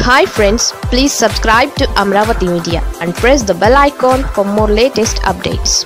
hi friends please subscribe to Amaravati media and press the bell icon for more latest updates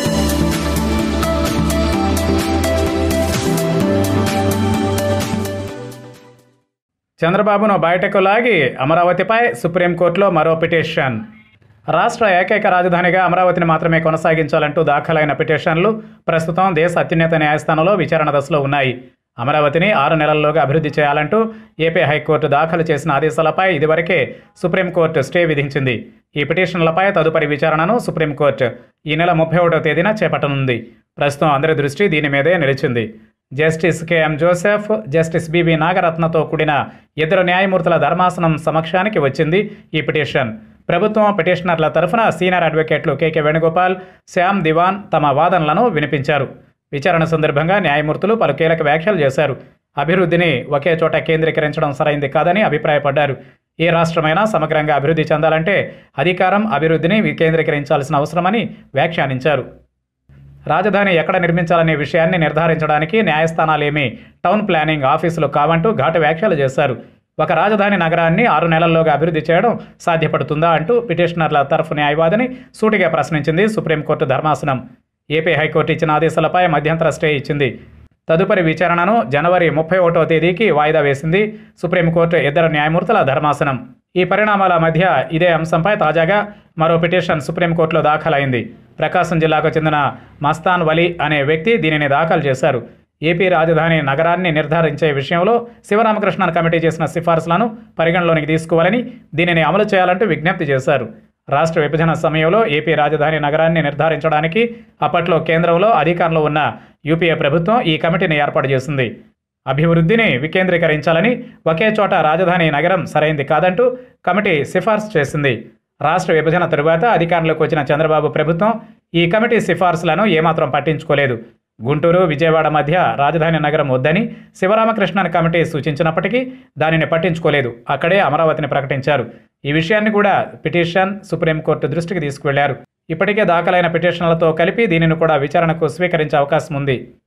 చంద్రబాబును బయటకు లాగి అమరావతిపై సుప్రీంకోర్టులో మరో పిటిషన్ రాష్ట్ర ఏకైక రాజధానిగా అమరావతిని మాత్రమే కొనసాగించాలంటూ దాఖలైన పిటిషన్లు ప్రస్తుతం దేశ అత్యున్నత న్యాయస్థానంలో విచారణ దశలో ఉన్నాయి అమరావతిని ఆరు నెలల్లోగా అభివృద్ధి చేయాలంటూ ఏపీ హైకోర్టు దాఖలు చేసిన ఆదేశాలపై ఇదివరకే సుప్రీంకోర్టు స్టే విధించింది ఈ పిటిషన్లపై తదుపరి విచారణను సుప్రీంకోర్టు ఈ నెల ముప్పై ఒకటో తేదీన చేపట్టనుంది ప్రస్తుతం అందరి దృష్టి దీని మీదే నిలిచింది justice KM Joseph justice BV నాగరత్నతో కూడిన ఇద్దరు న్యాయమూర్తుల ధర్మాసనం సమక్షానికి వచ్చింది ఈ పిటిషన్ ప్రభుత్వం పిటిషనర్ల తరఫున సీనియర్ అడ్వకేట్లు కెకే వేణుగోపాల్ శ్యామ్ దివాన్ తమ వాదనలను వినిపించారు విచారణ సందర్భంగా న్యాయమూర్తులు పలు కీలక వ్యాఖ్యలు చేశారు అభివృద్ధిని ఒకే చోట కేంద్రీకరించడం సరైంది కాదని అభిప్రాయపడ్డారు ఏ రాష్ట్రమైనా సమగ్రంగా అభివృద్ధి చెందాలంటే అధికారం అభివృద్ధిని వికేంద్రీకరించాల్సిన అవసరమని వ్యాఖ్యానించారు రాజధాని ఎక్కడ నిర్మించాలనే విషయాన్ని నిర్ధారించడానికి న్యాయస్థానాలేమీ టౌన్ ప్లానింగ్ ఆఫీసులు కావంటూ ఘాటు వ్యాఖ్యలు చేశారు ఒక రాజధాని నగరాన్ని ఆరు నెలల్లోగా అభివృద్ధి చేయడం సాధ్యపడుతుందా అంటూ పిటిషనర్ల తరఫు న్యాయవాదిని సూటిగా ప్రశ్నించింది సుప్రీంకోర్టు ధర్మాసనం ఏపీ హైకోర్టు ఇచ్చిన ఆదేశాలపై మధ్యంతర స్టే ఇచ్చింది తదుపరి విచారణను జనవరి ముప్పై ఒకటో తేదీకి వాయిదా వేసింది సుప్రీంకోర్టు ఇద్దరు న్యాయమూర్తుల ధర్మాసనం ఈ పరిణామాల మధ్య ఇదే అంశంపై తాజాగా మరో పిటిషన్ సుప్రీంకోర్టులో దాఖలైంది ప్రకాశం జిల్లాకు చెందిన మస్తాన్ వలీ అనే వ్యక్తి దీనిని దాఖలు చేశారు ఏపీ రాజధాని నగరాన్ని నిర్ధారించే విషయంలో శివరామకృష్ణన్ కమిటీ చేసిన సిఫార్సులను పరిగణలోనికి తీసుకోవాలని దీనిని అమలు చేయాలంటూ విజ్ఞప్తి చేశారు రాష్ట్ర విభజన సమయంలో ఏపీ రాజధాని నగరాన్ని నిర్ధారించడానికి అప్పట్లో కేంద్రంలో అధికారంలో ఉన్న యూపీఏ ప్రభుత్వం ఈ కమిటీని ఏర్పాటు చేసింది అభివృద్ధిని వికేంద్రీకరించాలని ఒకే చోట రాజధాని నగరం సరైంది కాదంటూ కమిటీ సిఫార్సు చేసింది రాష్ట్ర విభజన తరువాత అధికారంలోకి వచ్చిన చంద్రబాబు ప్రభుత్వం ఈ కమిటీ సిఫార్సులను ఏమాత్రం పట్టించుకోలేదు గుంటూరు విజయవాడ మధ్య రాజధాని నగరం వద్దని శివరామకృష్ణన్ కమిటీ సూచించినప్పటికీ దానిని పట్టించుకోలేదు అక్కడే అమరావతిని ప్రకటించారు ఈ విషయాన్ని కూడా పిటిషన్ సుప్రీంకోర్టు దృష్టికి తీసుకువెళ్లారు ఇప్పటికే దాఖలైన పిటిషన్లతో కలిపి దీనిని కూడా విచారణకు స్వీకరించే అవకాశం ఉంది